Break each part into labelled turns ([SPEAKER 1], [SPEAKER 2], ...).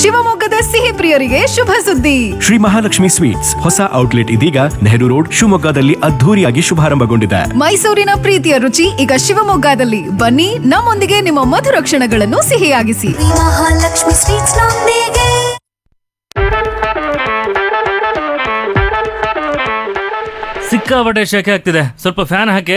[SPEAKER 1] ಶಿವಮೊಗ್ಗದ ಸಿಹಿ ಪ್ರಿಯರಿಗೆ ಶುಭ ಸುದ್ದಿ
[SPEAKER 2] ಶ್ರೀ ಮಹಾಲಕ್ಷ್ಮಿ ಸ್ವೀಟ್ಸ್ ಹೊಸ ಔಟ್ಲೆಟ್ ಇದೀಗ ನೆಹರು ರೋಡ್ ಶಿವಮೊಗ್ಗದಲ್ಲಿ ಅದ್ಧೂರಿಯಾಗಿ ಶುಭಾರಂಭಗೊಂಡಿದೆ
[SPEAKER 1] ಮೈಸೂರಿನ ಪ್ರೀತಿಯ ರುಚಿ ಈಗ ಶಿವಮೊಗ್ಗದಲ್ಲಿ ಬನ್ನಿ ನಮ್ಮೊಂದಿಗೆ ನಿಮ್ಮ ಮಧುರ ಕ್ಷಣಗಳನ್ನು ಸಿಹಿಯಾಗಿಸಿ
[SPEAKER 3] ಮಹಾಲಕ್ಷ್ಮಿ ಸ್ವೀಟ್ಸ್ ನೊಂದಿಗೆ
[SPEAKER 4] ಸಿಕ್ಕಾಪಟ್ಟೆ ಶೆಕೆ ಆಗ್ತಿದೆ ಸ್ವಲ್ಪ ಫ್ಯಾನ್ ಹಾಕಿ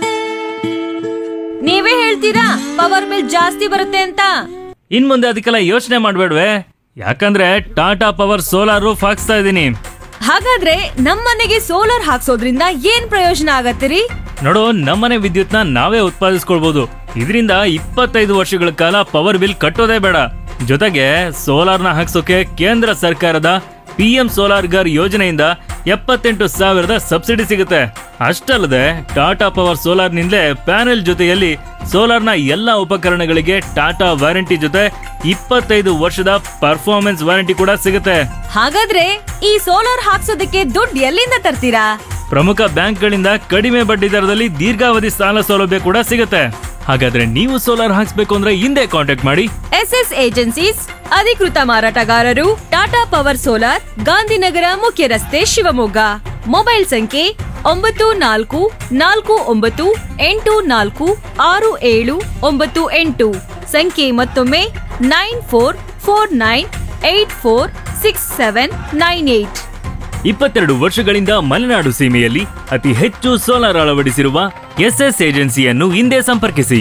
[SPEAKER 5] ನೀವೇ ಹೇಳ್ತೀರಾ ಪವರ್ ಬಿಲ್ ಜಾಸ್ತಿ ಬರುತ್ತೆ ಅಂತ
[SPEAKER 4] ಇನ್ ಮುಂದೆ ಅದಕ್ಕೆಲ್ಲ ಯೋಚನೆ ಮಾಡ್ಬೇಡ್ವೆ ಯಾಕಂದ್ರೆ ಟಾಟಾ ಪವರ್ ಸೋಲಾರ್ ರೂಫ್ ಹಾಕ್ಸ್ತಾ ಇದ್ದೀನಿ
[SPEAKER 5] ಹಾಗಾದ್ರೆ ನಮ್ಮನೆಗೆ ಸೋಲಾರ್ ಹಾಕ್ಸೋದ್ರಿಂದ ಏನ್ ಪ್ರಯೋಜನ ಆಗತ್ತಿರಿ
[SPEAKER 4] ನೋಡು ನಮ್ಮನೆ ವಿದ್ಯುತ್ನ ನಾವೇ ಉತ್ಪಾದಿಸ್ಕೊಳ್ಬಹುದು ಇದರಿಂದ ಇಪ್ಪತ್ತೈದು ವರ್ಷಗಳ ಕಾಲ ಪವರ್ ಬಿಲ್ ಕಟ್ಟೋದೇ ಬೇಡ ಜೊತೆಗೆ ಸೋಲಾರ್ನ ಹಾಕ್ಸೋಕೆ ಕೇಂದ್ರ ಸರ್ಕಾರದ ಪಿ ಎಂ ಸೋಲಾರ್ ಗರ್ ಯೋಜನೆಯಿಂದ ಎಪ್ಪತ್ತೆಂಟು ಸಾವಿರದ ಸಬ್ಸಿಡಿ ಸಿಗುತ್ತೆ ಅಷ್ಟಲ್ಲದೆ ಟಾಟಾ ಪವರ್ ಸೋಲಾರ್ನಿಂದಲೇ ಪ್ಯಾನೆಲ್ ಜೊತೆಯಲ್ಲಿ ಸೋಲಾರ್ನ ಎಲ್ಲ ಉಪಕರಣಗಳಿಗೆ ಟಾಟಾ ವಾರಂಟಿ ಜೊತೆ ಇಪ್ಪತ್ತೈದು ವರ್ಷದ ಪರ್ಫಾರ್ಮೆನ್ಸ್ ವಾರಂಟಿ ಕೂಡ ಸಿಗುತ್ತೆ
[SPEAKER 5] ಹಾಗಾದ್ರೆ ಈ ಸೋಲಾರ್ ಹಾಕ್ಸೋದಕ್ಕೆ ದುಡ್ಡು ಎಲ್ಲಿಂದ ತರ್ತೀರಾ
[SPEAKER 4] ಪ್ರಮುಖ ಬ್ಯಾಂಕ್ಗಳಿಂದ ಕಡಿಮೆ ಬಡ್ಡಿ ದರದಲ್ಲಿ ದೀರ್ಘಾವಧಿ ಸಾಲ ಸೌಲಭ್ಯ ಕೂಡ ಸಿಗುತ್ತೆ ಹಾಗಾದ್ರೆ ನೀವು ಸೋಲಾರ್ ಹಾಕ್ಸ್ಬೇಕು ಅಂದ್ರೆ ಹಿಂದೆ ಕಾಂಟ್ಯಾಕ್ಟ್ ಮಾಡಿ
[SPEAKER 5] ಎಸ್ ಎಸ್ ಏಜೆನ್ಸೀಸ್ ಅಧಿಕೃತ ಮಾರಾಟಗಾರರು ಟಾಟಾ ಪವರ್ ಸೋಲಾರ್ ಗಾಂಧಿನಗರ ಮುಖ್ಯ ರಸ್ತೆ ಶಿವಮೊಗ್ಗ ಮೊಬೈಲ್ ಸಂಖ್ಯೆ ಒಂಬತ್ತು ನಾಲ್ಕು ನಾಲ್ಕು ಒಂಬತ್ತು ಎಂಟು ನಾಲ್ಕು ಆರು ಏಳು ಒಂಬತ್ತು ಎಂಟು ಸಂಖ್ಯೆ ಮತ್ತೊಮ್ಮೆ nine four four nine eight four six seven nine eight
[SPEAKER 4] ಇಪ್ಪತ್ತೆರಡು ವರ್ಷಗಳಿಂದ ಮಲೆನಾಡು ಸೀಮೆಯಲ್ಲಿ ಅತಿ ಹೆಚ್ಚು ಸೋಲಾರ್ ಅಳವಡಿಸಿರುವ ಎಸ್ಎಸ್ ಏಜೆನ್ಸಿಯನ್ನು ಹಿಂದೆ ಸಂಪರ್ಕಿಸಿ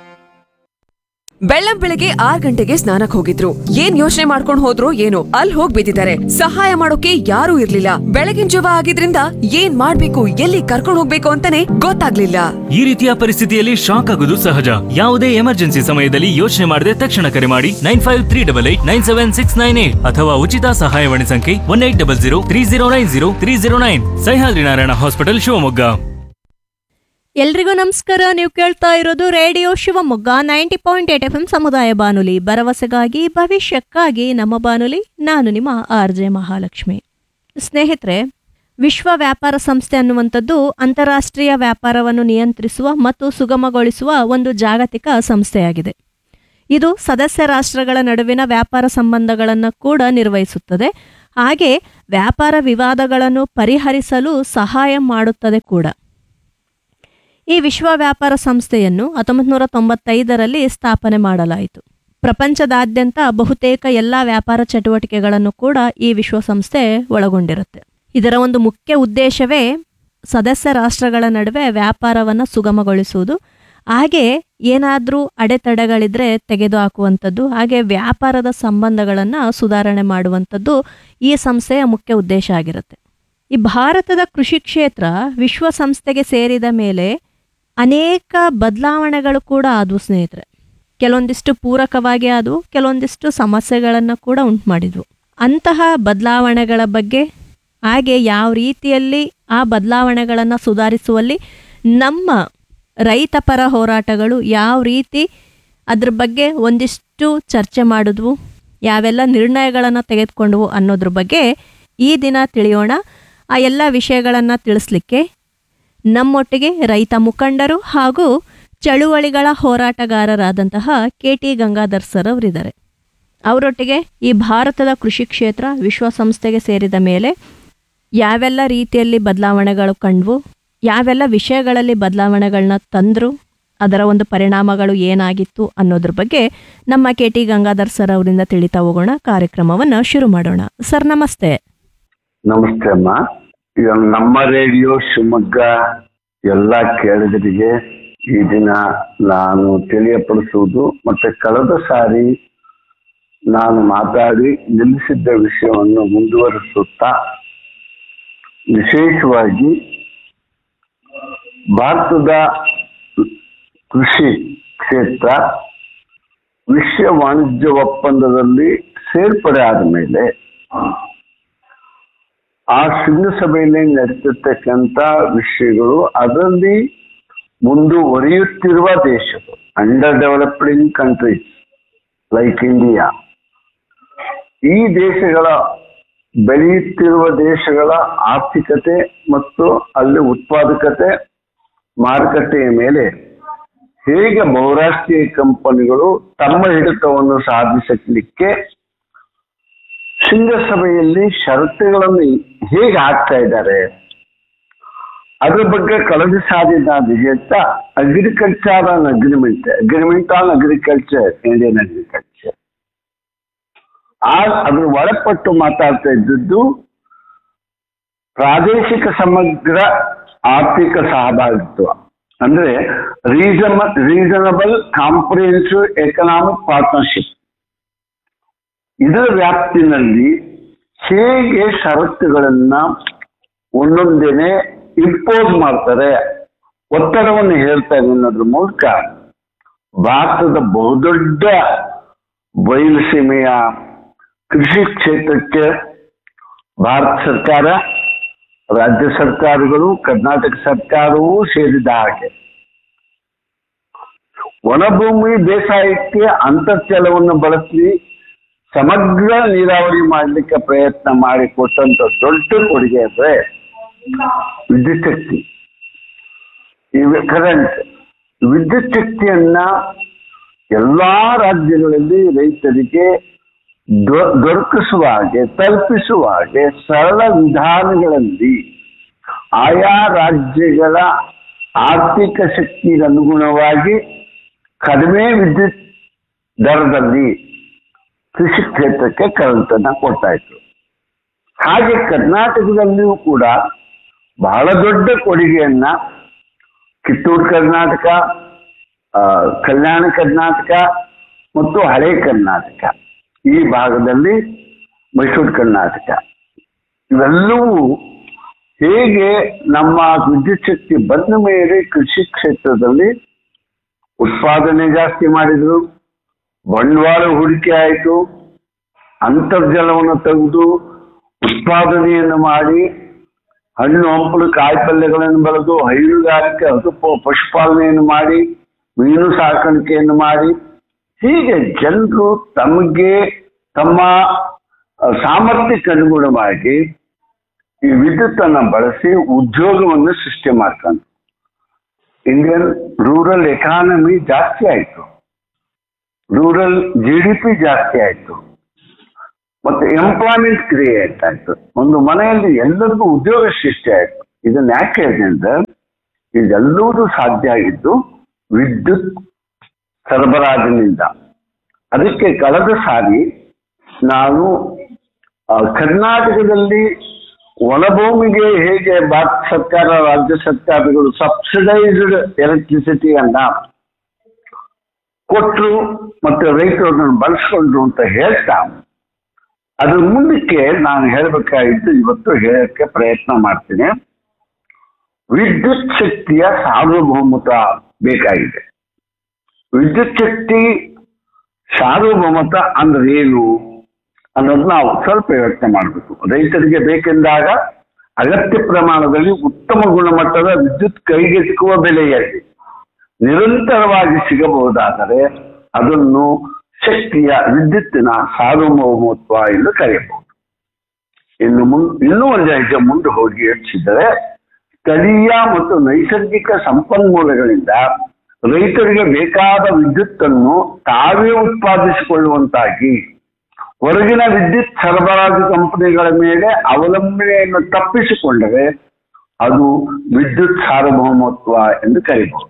[SPEAKER 6] ಬೆಳ್ಳಂ ಬೆಳಗ್ಗೆ ಆರ್ ಗಂಟೆಗೆ ಸ್ನಾನಕ್ ಹೋಗಿದ್ರು ಏನ್ ಯೋಚನೆ ಮಾಡ್ಕೊಂಡ್ ಹೋದ್ರು ಏನೋ ಅಲ್ಲಿ ಹೋಗ್ ಬಿದ್ದಿದ್ದಾರೆ ಸಹಾಯ ಮಾಡೋಕೆ ಯಾರೂ ಇರ್ಲಿಲ್ಲ ಬೆಳಗಿನ ಜವ ಆಗಿದ್ರಿಂದ ಏನ್ ಮಾಡ್ಬೇಕು ಎಲ್ಲಿ ಕರ್ಕೊಂಡ್ ಹೋಗ್ಬೇಕು ಅಂತಾನೆ ಗೊತ್ತಾಗ್ಲಿಲ್ಲ
[SPEAKER 4] ಈ ರೀತಿಯ ಪರಿಸ್ಥಿತಿಯಲ್ಲಿ ಶಾಕ್ ಆಗೋದು ಸಹಜ ಯಾವುದೇ ಎಮರ್ಜೆನ್ಸಿ ಸಮಯದಲ್ಲಿ ಯೋಚನೆ ಮಾಡದೆ ತಕ್ಷಣ ಕರೆ ಮಾಡಿ nine five three double eight nine seven six nine eight ಅಥವಾ ಉಚಿತ ಸಹಾಯವಾಣಿ ಸಂಖ್ಯೆ one eight double zero three zero nine zero three zero nine Sahyadri Narayana hospital Shivamogga
[SPEAKER 7] ಎಲ್ರಿಗೂ ನಮಸ್ಕಾರ ನೀವು ಕೇಳ್ತಾ ಇರೋದು radio Shivamogga ninety point eight F M ಸಮುದಾಯ ಬಾನುಲಿ ಭರವಸೆಗಾಗಿ ಭವಿಷ್ಯಕ್ಕಾಗಿ ನಮ್ಮ ಬಾನುಲಿ ನಾನು ನಿಮ್ಮ ಆರ್ ಜೆ ಮಹಾಲಕ್ಷ್ಮಿ ಸ್ನೇಹಿತರೆ ವಿಶ್ವ ವ್ಯಾಪಾರ ಸಂಸ್ಥೆ ಅನ್ನುವಂಥದ್ದು ಅಂತಾರಾಷ್ಟ್ರೀಯ ವ್ಯಾಪಾರವನ್ನು ನಿಯಂತ್ರಿಸುವ ಮತ್ತು ಸುಗಮಗೊಳಿಸುವ ಒಂದು ಜಾಗತಿಕ ಸಂಸ್ಥೆಯಾಗಿದೆ ಇದು ಸದಸ್ಯ ರಾಷ್ಟ್ರಗಳ ನಡುವಿನ ವ್ಯಾಪಾರ ಸಂಬಂಧಗಳನ್ನು ಕೂಡ ನಿರ್ವಹಿಸುತ್ತದೆ ಹಾಗೆ ವ್ಯಾಪಾರ ವಿವಾದಗಳನ್ನು ಪರಿಹರಿಸಲು ಸಹಾಯ ಮಾಡುತ್ತದೆ ಕೂಡ ಈ ವಿಶ್ವ ವ್ಯಾಪಾರ ಸಂಸ್ಥೆಯನ್ನು ಹತ್ತೊಂಬತ್ತು ನೂರ ತೊಂಬತ್ತೈದರಲ್ಲಿ ಸ್ಥಾಪನೆ ಮಾಡಲಾಯಿತು ಪ್ರಪಂಚದಾದ್ಯಂತ ಬಹುತೇಕ ಎಲ್ಲ ವ್ಯಾಪಾರ ಚಟುವಟಿಕೆಗಳನ್ನು ಕೂಡ ಈ ವಿಶ್ವಸಂಸ್ಥೆ ಒಳಗೊಂಡಿರುತ್ತೆ ಇದರ ಒಂದು ಮುಖ್ಯ ಉದ್ದೇಶವೇ ಸದಸ್ಯ ರಾಷ್ಟ್ರಗಳ ನಡುವೆ ವ್ಯಾಪಾರವನ್ನು ಸುಗಮಗೊಳಿಸುವುದು ಹಾಗೆ ಏನಾದರೂ ಅಡೆತಡೆಗಳಿದ್ರೆ ತೆಗೆದುಹಾಕುವಂಥದ್ದು ಹಾಗೆ ವ್ಯಾಪಾರದ ಸಂಬಂಧಗಳನ್ನು ಸುಧಾರಣೆ ಮಾಡುವಂಥದ್ದು ಈ ಸಂಸ್ಥೆಯ ಮುಖ್ಯ ಉದ್ದೇಶ ಆಗಿರುತ್ತೆ ಈ ಭಾರತದ ಕೃಷಿ ಕ್ಷೇತ್ರ ವಿಶ್ವಸಂಸ್ಥೆಗೆ ಸೇರಿದ ಮೇಲೆ ಅನೇಕ ಬದಲಾವಣೆಗಳು ಕೂಡ ಆದವು ಸ್ನೇಹಿತರೆ ಕೆಲವೊಂದಿಷ್ಟು ಪೂರಕವಾಗಿ ಆದವು ಕೆಲವೊಂದಿಷ್ಟು ಸಮಸ್ಯೆಗಳನ್ನು ಕೂಡ ಉಂಟು ಮಾಡಿದ್ವು ಅಂತಹ ಬದಲಾವಣೆಗಳ ಬಗ್ಗೆ ಹಾಗೆ ಯಾವ ರೀತಿಯಲ್ಲಿ ಆ ಬದಲಾವಣೆಗಳನ್ನು ಸುಧಾರಿಸುವಲ್ಲಿ ನಮ್ಮ ರೈತಪರ ಹೋರಾಟಗಳು ಯಾವ ರೀತಿ ಅದ್ರ ಬಗ್ಗೆ ಒಂದಿಷ್ಟು ಚರ್ಚೆ ಮಾಡಿದ್ವು ಯಾವೆಲ್ಲ ನಿರ್ಣಯಗಳನ್ನು ತೆಗೆದುಕೊಂಡ್ವು ಅನ್ನೋದ್ರ ಬಗ್ಗೆ ಈ ದಿನ ತಿಳಿಯೋಣ ಆ ಎಲ್ಲ ವಿಷಯಗಳನ್ನು ತಿಳಿಸ್ಲಿಕ್ಕೆ ನಮ್ಮೊಟ್ಟಿಗೆ ರೈತ ಮುಖಂಡರು ಹಾಗೂ ಚಳುವಳಿಗಳ ಹೋರಾಟಗಾರರಾದಂತಹ ಕೆ ಟಿ ಗಂಗಾಧರ್ ಸರ್ ಅವರಿದ್ದಾರೆ ಅವರೊಟ್ಟಿಗೆ ಈ ಭಾರತದ ಕೃಷಿ ಕ್ಷೇತ್ರ ವಿಶ್ವಸಂಸ್ಥೆಗೆ ಸೇರಿದ ಮೇಲೆ ಯಾವೆಲ್ಲ ರೀತಿಯಲ್ಲಿ ಬದಲಾವಣೆಗಳು ಕಂಡ್ವು ಯಾವೆಲ್ಲ ವಿಷಯಗಳಲ್ಲಿ ಬದಲಾವಣೆಗಳನ್ನ ತಂದರು ಅದರ ಒಂದು ಪರಿಣಾಮಗಳು ಏನಾಗಿತ್ತು ಅನ್ನೋದ್ರ ಬಗ್ಗೆ ನಮ್ಮ ಕೆ ಟಿ ಗಂಗಾಧರ್ ಸರ್ ಅವರಿಂದ ತಿಳಿತಾ ಹೋಗೋಣ ಕಾರ್ಯಕ್ರಮವನ್ನು ಶುರು ಮಾಡೋಣ ಸರ್ ನಮಸ್ತೆ
[SPEAKER 8] ನಮಸ್ತೆ ಅಮ್ಮ ಈಗ ನಮ್ಮ ರೇಡಿಯೋ ಶಿವಮೊಗ್ಗ ಎಲ್ಲ ಕೇಳಿದರಿಗೆ ಈ ದಿನ ನಾನು ತಿಳಿಯಪಡಿಸುವುದು ಮತ್ತೆ ಕಳೆದ ಸಾರಿ ನಾನು ಮಾತಾಡಿ ನಿಲ್ಲಿಸಿದ್ದ ವಿಷಯವನ್ನು ಮುಂದುವರಿಸುತ್ತಾ ವಿಶೇಷವಾಗಿ ಭಾರತದ ಕೃಷಿ ಕ್ಷೇತ್ರ ವಿಶ್ವ ವಾಣಿಜ್ಯ ಒಪ್ಪಂದದಲ್ಲಿ ಸೇರ್ಪಡೆ ಆದ ಮೇಲೆ ಆ ಶೃಂಗಸಭೆಯಲ್ಲಿ ನಡೆಸಿರ್ತಕ್ಕಂಥ ವಿಷಯಗಳು ಅದರಲ್ಲಿ ಮುಂದುವರಿಯುತ್ತಿರುವ ದೇಶಗಳು under developing countries like India ಈ ದೇಶಗಳ ಬೆಳೆಯುತ್ತಿರುವ ದೇಶಗಳ ಆರ್ಥಿಕತೆ ಮತ್ತು ಅಲ್ಲಿ ಉತ್ಪಾದಕತೆ ಮಾರುಕಟ್ಟೆಯ ಮೇಲೆ ಹೇಗೆ ಬಹುರಾಷ್ಟ್ರೀಯ ಕಂಪನಿಗಳು ತಮ್ಮ ಹಿಡಿತವನ್ನು ಸಾಧಿಸಲಿಕ್ಕೆ ಶೃಂಗಸಭೆಯಲ್ಲಿ ಷರತ್ತುಗಳನ್ನು ಹೇಗೆ ಹಾಕ್ತಾ ಇದ್ದಾರೆ ಅದ್ರ ಬಗ್ಗೆ ಕಳೆದ ಸಾಲಿನ ಅಂತ agriculture on agreement agreement on agriculture Indian agriculture ಆ ಅದ್ರ ಒಳಪಟ್ಟು ಮಾತಾಡ್ತಾ ಇದ್ದದ್ದು ಪ್ರಾದೇಶಿಕ ಸಮಗ್ರ ಆರ್ಥಿಕ ಸಹಭಾಗಿತ್ವ ಅಂದ್ರೆ reason reasonable comprehensive economic partnership ಇದರ ವ್ಯಾಪ್ತಿನಲ್ಲಿ ಹೇಗೆ ಷರತ್ತುಗಳನ್ನ ಒಂದೊಂದೇನೆ ಇಂಪೋಸ್ ಮಾಡ್ತಾರೆ ಒತ್ತಡವನ್ನು ಹೇಳ್ತಾರೆ ಅನ್ನೋದ್ರ ಮೂಲಕ ಭಾರತದ ಬಹುದೊಡ್ಡ ಬಯಲುಸೀಮೆಯ ಕೃಷಿ ಕ್ಷೇತ್ರಕ್ಕೆ ಭಾರತ ಸರ್ಕಾರ ರಾಜ್ಯ ಸರ್ಕಾರಗಳು ಕರ್ನಾಟಕ ಸರ್ಕಾರವೂ ಸೇರಿದ ಹಾಗೆ ಒಣಭೂಮಿ ಬೇಸಾಯಕ್ಕೆ ಅಂತರ್ಜಲವನ್ನು ಬಳಸಿ ಸಮಗ್ರ ನೀರಾವರಿ ಮಾಡಲಿಕ್ಕೆ ಪ್ರಯತ್ನ ಮಾಡಿಕೊಟ್ಟಂತ ದೊಡ್ಡ ಕೊಡುಗೆ ಅಂದ್ರೆ ವಿದ್ಯುತ್ ಶಕ್ತಿ ಕರೆಂಟ್ ವಿದ್ಯುತ್ ಶಕ್ತಿಯನ್ನ ಎಲ್ಲಾ ರಾಜ್ಯಗಳಲ್ಲಿ ರೈತರಿಗೆ ದೊ- ದೊರಕಿಸುವ ಹಾಗೆ ತಲುಪಿಸುವ ಹಾಗೆ ಸರಳ ವಿಧಾನಗಳಲ್ಲಿ ಆಯಾ ರಾಜ್ಯಗಳ ಆರ್ಥಿಕ ಶಕ್ತಿಗೆ ಅನುಗುಣವಾಗಿ ಕಡಿಮೆ ವಿದ್ಯುತ್ ದರದಲ್ಲಿ ಕೃಷಿ ಕ್ಷೇತ್ರಕ್ಕೆ ಕರೆಂಟನ್ನ ಕೊಡ್ತಾ ಇದ್ರು ಹಾಗೆ ಕರ್ನಾಟಕದಲ್ಲಿಯೂ ಕೂಡ ಬಹಳ ದೊಡ್ಡ ಕೊಡುಗೆಯನ್ನ ಕಿತ್ತೂರು ಕರ್ನಾಟಕ ಆ, ಕಲ್ಯಾಣ ಕರ್ನಾಟಕ ಮತ್ತು ಹಳೆ ಕರ್ನಾಟಕ ಈ ಭಾಗದಲ್ಲಿ ಮೈಸೂರು ಕರ್ನಾಟಕ ಇವೆಲ್ಲವೂ ಹೇಗೆ ನಮ್ಮ ವಿದ್ಯುತ್ ಶಕ್ತಿ ಬಂದ ಮೇಲೆ ಕೃಷಿ ಕ್ಷೇತ್ರದಲ್ಲಿ ಉತ್ಪಾದನೆ ಜಾಸ್ತಿ ಮಾಡಿದ್ರು ಬಂಡವಾಳ ಹೂಡಿಕೆ ಆಯಿತು ಅಂತರ್ಜಲವನ್ನು ತೆಗೆದು ಉತ್ಪಾದನೆಯನ್ನು ಮಾಡಿ ಹಣ್ಣು ಹಂಪಲು ಕಾಯಿಪಲ್ಯಗಳನ್ನು ಬೆಳೆದು ಹೈನುಗಾರಿಕೆ ಹಸು ಪ- ಪಶುಪಾಲನೆಯನ್ನು ಮಾಡಿ ಮೀನು ಸಾಕಾಣಿಕೆಯನ್ನು ಮಾಡಿ ಹೀಗೆ ಜನರು ತಮಗೆ ತಮ್ಮ ಆ, ಸಾಮರ್ಥ್ಯಕ್ಕೆ ಅನುಗುಣವಾಗಿ ಈ ವಿದ್ಯುತ್ತನ್ನು ಬಳಸಿ ಉದ್ಯೋಗವನ್ನು ಸೃಷ್ಟಿ ಮಾಡ್ಕೊಂಡು ಇಂಡಿಯನ್ ರೂರಲ್ ಎಕಾನಮಿ ಜಾಸ್ತಿ ಆಯಿತು ರೂರಲ್ ಜಿ ಡಿ ಪಿ ಜಾಸ್ತಿ ಆಯಿತು ಮತ್ತೆ ಎಂಪ್ಲಾಯ್ಮೆಂಟ್ ಕ್ರಿಯೇಟ್ ಆಯ್ತು ಒಂದು ಮನೆಯಲ್ಲಿ ಎಲ್ಲರಿಗೂ ಉದ್ಯೋಗ ಸೃಷ್ಟಿ ಆಯ್ತು ಇದನ್ನ ಯಾಕೆ ಹೇಳಿದೆ ಅಂದ್ರೆ ಇದೆಲ್ಲವೂ ಸಾಧ್ಯ ಆಗಿದ್ದು ವಿದ್ಯುತ್ ಸರಬರಾಜಿನಿಂದ ಅದಕ್ಕೆ ಕಳೆದ ಸಾರಿ ನಾನು ಆ, ಕರ್ನಾಟಕದಲ್ಲಿ ಒಣಭೂಮಿಗೆ ಹೇಗೆ ಭಾರತ ಸರ್ಕಾರ ರಾಜ್ಯ ಸರ್ಕಾರಗಳು ಸಬ್ಸಿಡೈಸ್ಡ್ ಎಲೆಕ್ಟ್ರಿಸಿಟಿಯನ್ನ ಕೊಟ್ಟರು ಮತ್ತೆ ರೈತರು ಅದನ್ನು ಬಳಸ್ಕೊಂಡ್ರು ಅಂತ ಹೇಳ್ತಾ ಅದ್ರ ಮುಂದಕ್ಕೆ ನಾನು ಹೇಳಬೇಕಾಗಿದ್ದು ಇವತ್ತು ಹೇಳಕ್ಕೆ ಪ್ರಯತ್ನ ಮಾಡ್ತೀನಿ ವಿದ್ಯುತ್ ಶಕ್ತಿಯ ಸಾರ್ವಭೌಮತ ಬೇಕಾಗಿದೆ ವಿದ್ಯುತ್ ಶಕ್ತಿ ಸಾರ್ವಭೌಮತ ಅಂದ್ರೆ ಏನು ಅನ್ನೋದು ನಾವು ಸ್ವಲ್ಪ ಯೋಚನೆ ಮಾಡಬೇಕು ರೈತರಿಗೆ ಬೇಕೆಂದಾಗ ಅಗತ್ಯ ಪ್ರಮಾಣದಲ್ಲಿ ಉತ್ತಮ ಗುಣಮಟ್ಟದ ವಿದ್ಯುತ್ ಕೈಗೆಟುಕುವ ಬೆಲೆಯಲ್ಲಿ ನಿರಂತರವಾಗಿ ಸಿಗಬಹುದಾದರೆ ಅದನ್ನು ಶಕ್ತಿಯ ವಿದ್ಯುತ್ತಿನ ಸಾರ್ವಭೌಮತ್ವ ಎಂದು ಕರೆಯಬಹುದು ಇನ್ನು ಮುನ್ ಇನ್ನೂ ಒಂದು ಹೆಜ್ಜೆ ಮುಂದೆ ಹೋಗಿ ಯೋಚಿಸಿದರೆ ಸ್ಥಳೀಯ ಮತ್ತು ನೈಸರ್ಗಿಕ ಸಂಪನ್ಮೂಲಗಳಿಂದ ರೈತರಿಗೆ ಬೇಕಾದ ವಿದ್ಯುತ್ತನ್ನು ತಾವೇ ಉತ್ಪಾದಿಸಿಕೊಳ್ಳುವಂತಾಗಿ ಹೊರಗಿನ ವಿದ್ಯುತ್ ಸರಬರಾಜು ಕಂಪನಿಗಳ ಮೇಲೆ ಅವಲಂಬನೆಯನ್ನು ತಪ್ಪಿಸಿಕೊಂಡರೆ ಅದು ವಿದ್ಯುತ್ ಸಾರ್ವಭೌಮತ್ವ ಎಂದು ಕರೆಯಬಹುದು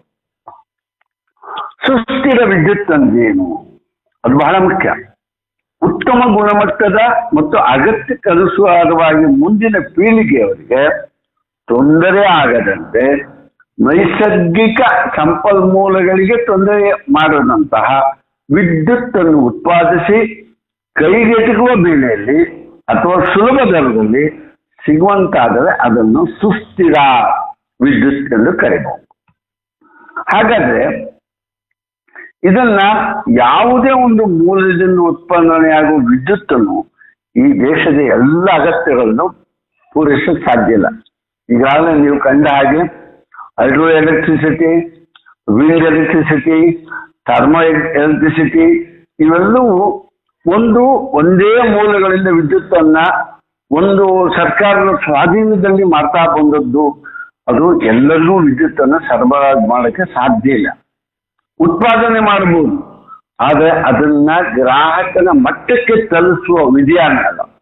[SPEAKER 8] ಸುಸ್ಥಿರ ವಿದ್ಯುತ್ ಅಂದ್ರೇನು ಅದು ಬಹಳ ಮುಖ್ಯ ಉತ್ತಮ ಗುಣಮಟ್ಟದ ಮತ್ತು ಅಗತ್ಯಕ್ಕನುಸಾರವಾಗಿ ಮುಂದಿನ ಪೀಳಿಗೆಯವರಿಗೆ ತೊಂದರೆ ಆಗದಂತೆ ನೈಸರ್ಗಿಕ ಸಂಪನ್ಮೂಲಗಳಿಗೆ ತೊಂದರೆ ಮಾಡದಂತಹ ವಿದ್ಯುತ್ ಅನ್ನು ಉತ್ಪಾದಿಸಿ ಕೈಗೆಟುಕುವ ಬೆಲೆಯಲ್ಲಿ ಅಥವಾ ಸುಲಭ ದರದಲ್ಲಿ ಸಿಗುವಂತಾದರೆ ಅದನ್ನು ಸುಸ್ಥಿರ ವಿದ್ಯುತ್ ಎಂದು ಕರೆಯಬಹುದು ಹಾಗಾದ್ರೆ ಇದನ್ನ ಯಾವುದೇ ಒಂದು ಮೂಲದಿಂದ ಉತ್ಪಾದನೆಯಾಗುವ ವಿದ್ಯುತ್ತನ್ನು ಈ ದೇಶದ ಎಲ್ಲ ಅಗತ್ಯಗಳನ್ನು ಪೂರೈಸಕ್ಕೆ ಸಾಧ್ಯ ಇಲ್ಲ ಈಗಾಗಲೇ ನೀವು ಕಂಡ ಹಾಗೆ hydro electricity wind electricity thermo electricity ಇವೆಲ್ಲವೂ ಒಂದು ಒಂದೇ ಮೂಲಗಳಿಂದ ವಿದ್ಯುತ್ತನ್ನ ಒಂದು ಸರ್ಕಾರದ ಸ್ವಾಧೀನದಲ್ಲಿ ಮಾಡ್ತಾ ಬಂದದ್ದು ಅದು ಎಲ್ಲರಿಗೂ ವಿದ್ಯುತ್ತನ್ನು ಸರಬರಾಜು ಮಾಡಕ್ಕೆ ಸಾಧ್ಯ ಇಲ್ಲ ಉತ್ಪಾದನೆ ಮಾಡಬಹುದು ಆದರೆ ಅದನ್ನ ಗ್ರಾಹಕನ ಮಟ್ಟಕ್ಕೆ ತಲುಪಿಸುವ ವಿಧಾನ ಅಲ್ಲ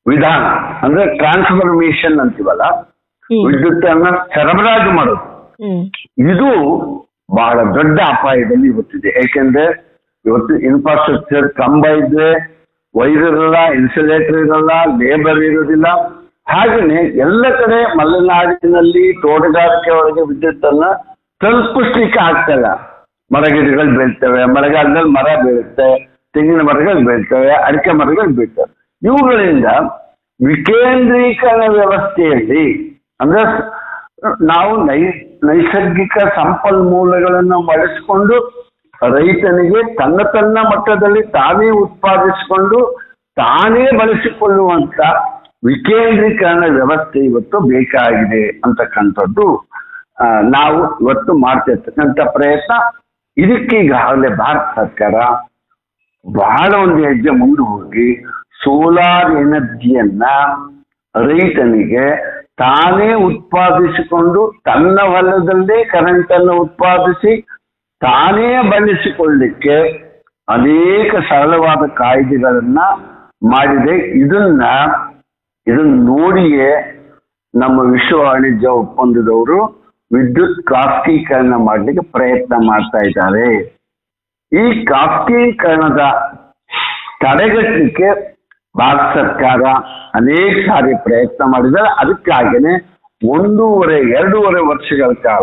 [SPEAKER 8] ವಿಧಾನ ಅಂದ್ರೆ ಟ್ರಾನ್ಸ್ಫಾರ್ಮೇಶನ್ ಅಂತೀವಲ್ಲ ವಿದ್ಯುತ್ ಅನ್ನ ಸರಬರಾಜು ಮಾಡೋದು
[SPEAKER 7] ಹ್ಮ್
[SPEAKER 8] ಇದು ಬಹಳ ದೊಡ್ಡ ಅಪಾಯದಲ್ಲಿ ಇವತ್ತಿದೆ ಯಾಕೆಂದ್ರೆ ಇವತ್ತು ಇನ್ಫ್ರಾಸ್ಟ್ರಕ್ಚರ್ ಕಂಬ ಇದೆ ವೈರ್ ಇರಲ್ಲ ಇನ್ಸುಲೇಟರ್ ಇರಲ್ಲ ಲೇಬರ್ ಇರೋದಿಲ್ಲ ಹಾಗೆಯೇ ಎಲ್ಲ ಕಡೆ ಮಲೆನಾಡಿನಲ್ಲಿ ತೋಟಗಾರಿಕೆ ಒಳಗೆ ವಿದ್ಯುತ್ ಅನ್ನ ತಲುಪಿಸ್ಲಿಕ್ಕೆ ಆಗ್ತಾ ಇಲ್ಲ ಮರಗಿಡಗಳು ಬೀಳ್ತವೆ ಮಳೆಗಾಲದಲ್ಲಿ ಮರ ಬೀಳುತ್ತೆ ತೆಂಗಿನ ಮರಗಳು ಬೀಳ್ತವೆ ಅಡಿಕೆ ಮರಗಳು ಬೀಳ್ತವೆ ಇವುಗಳಿಂದ ವಿಕೇಂದ್ರೀಕರಣ ವ್ಯವಸ್ಥೆಯಲ್ಲಿ ಅಂದ್ರೆ ನಾವು ನೈ ನೈಸರ್ಗಿಕ ಸಂಪನ್ಮೂಲಗಳನ್ನು ಬಳಸಿಕೊಂಡು ರೈತನಿಗೆ ತನ್ನ ತನ್ನ ಮಟ್ಟದಲ್ಲಿ ತಾನೇ ಉತ್ಪಾದಿಸಿಕೊಂಡು ತಾನೇ ಬಳಸಿಕೊಳ್ಳುವಂತ ವಿಕೇಂದ್ರೀಕರಣ ವ್ಯವಸ್ಥೆ ಇವತ್ತು ಬೇಕಾಗಿದೆ ಅಂತಕ್ಕಂಥದ್ದು ಆ, ನಾವು ಇವತ್ತು ಮಾಡ್ತಿರ್ತಕ್ಕಂಥ ಪ್ರಯತ್ನ ಇದಕ್ಕೆ ಈಗಾಗಲೇ ಭಾರತ ಸರ್ಕಾರ ಬಹಳ ಒಂದು ಹೆಜ್ಜೆ ಮುಂದೆ ಹೋಗಿ ಸೋಲಾರ್ ಎನರ್ಜಿಯನ್ನ ರೈತನಿಗೆ ತಾನೇ ಉತ್ಪಾದಿಸಿಕೊಂಡು ತನ್ನ ಹೊಲದಲ್ಲೇ ಕರೆಂಟ್ ಅನ್ನು ಉತ್ಪಾದಿಸಿ ತಾನೇ ಬಳಸಿಕೊಳ್ಳಿಕ್ಕೆ ಅನೇಕ ಸರಳವಾದ ಕಾಯ್ದೆಗಳನ್ನ ಮಾಡಿದೆ ಇದನ್ನ ಇದನ್ನ ನೋಡಿಯೇ ನಮ್ಮ ವಿಶ್ವ ವಾಣಿಜ್ಯ ಒಪ್ಪಂದದವರು ವಿದ್ಯುತ್ ಖಾಸಗೀಕರಣ ಮಾಡಲಿಕ್ಕೆ ಪ್ರಯತ್ನ ಮಾಡ್ತಾ ಇದ್ದಾರೆ ಈ ಖಾಸಗೀಕರಣದ ತಡೆಗಟ್ಟಲಿಕ್ಕೆ ಭಾರತ ಸರ್ಕಾರ ಅನೇಕ ಸಾರಿ ಪ್ರಯತ್ನ ಮಾಡಿದ್ದಾರೆ ಅದಕ್ಕಾಗಿನೇ ಒಂದೂವರೆ ಎರಡೂವರೆ ವರ್ಷಗಳ ಕಾಲ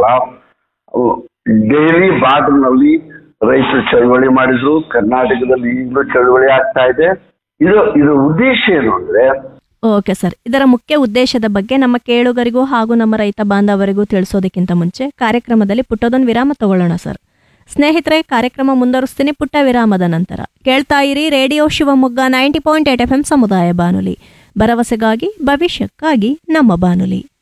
[SPEAKER 8] ಡೈಲಿ ಬಾರ್ಡರ್ನಲ್ಲಿ ರೈತರು ಚಳವಳಿ ಮಾಡಿದ್ರು ಕರ್ನಾಟಕದಲ್ಲಿ ಈಗಲೂ ಚಳವಳಿ ಆಗ್ತಾ ಇದೆ ಇದು ಇದು ಉದ್ದೇಶ ಏನು ಅಂದ್ರೆ
[SPEAKER 7] ಓಕೆ ಸರ್ ಇದರ ಮುಖ್ಯ ಉದ್ದೇಶದ ಬಗ್ಗೆ ನಮ್ಮ ಕೇಳುಗರಿಗೂ ಹಾಗೂ ನಮ್ಮ ರೈತ ಬಾಂಧವರಿಗೂ ತಿಳಿಸೋದಕ್ಕಿಂತ ಮುಂಚೆ ಕಾರ್ಯಕ್ರಮದಲ್ಲಿ ಪುಟ್ಟದೊಂದು ವಿರಾಮ ತಗೊಳ್ಳೋಣ ಸರ್ ಸ್ನೇಹಿತರೆ ಕಾರ್ಯಕ್ರಮ ಮುಂದುವರಿಸ್ತೀನಿ ಪುಟ್ಟ ವಿರಾಮದ ನಂತರ ಕೇಳ್ತಾ ಇರಿ radio Shivamogga ninety point eight F M ಸಮುದಾಯ ಬಾನುಲಿ ಭರವಸೆಗಾಗಿ ಭವಿಷ್ಯಕ್ಕಾಗಿ ನಮ್ಮ ಬಾನುಲಿ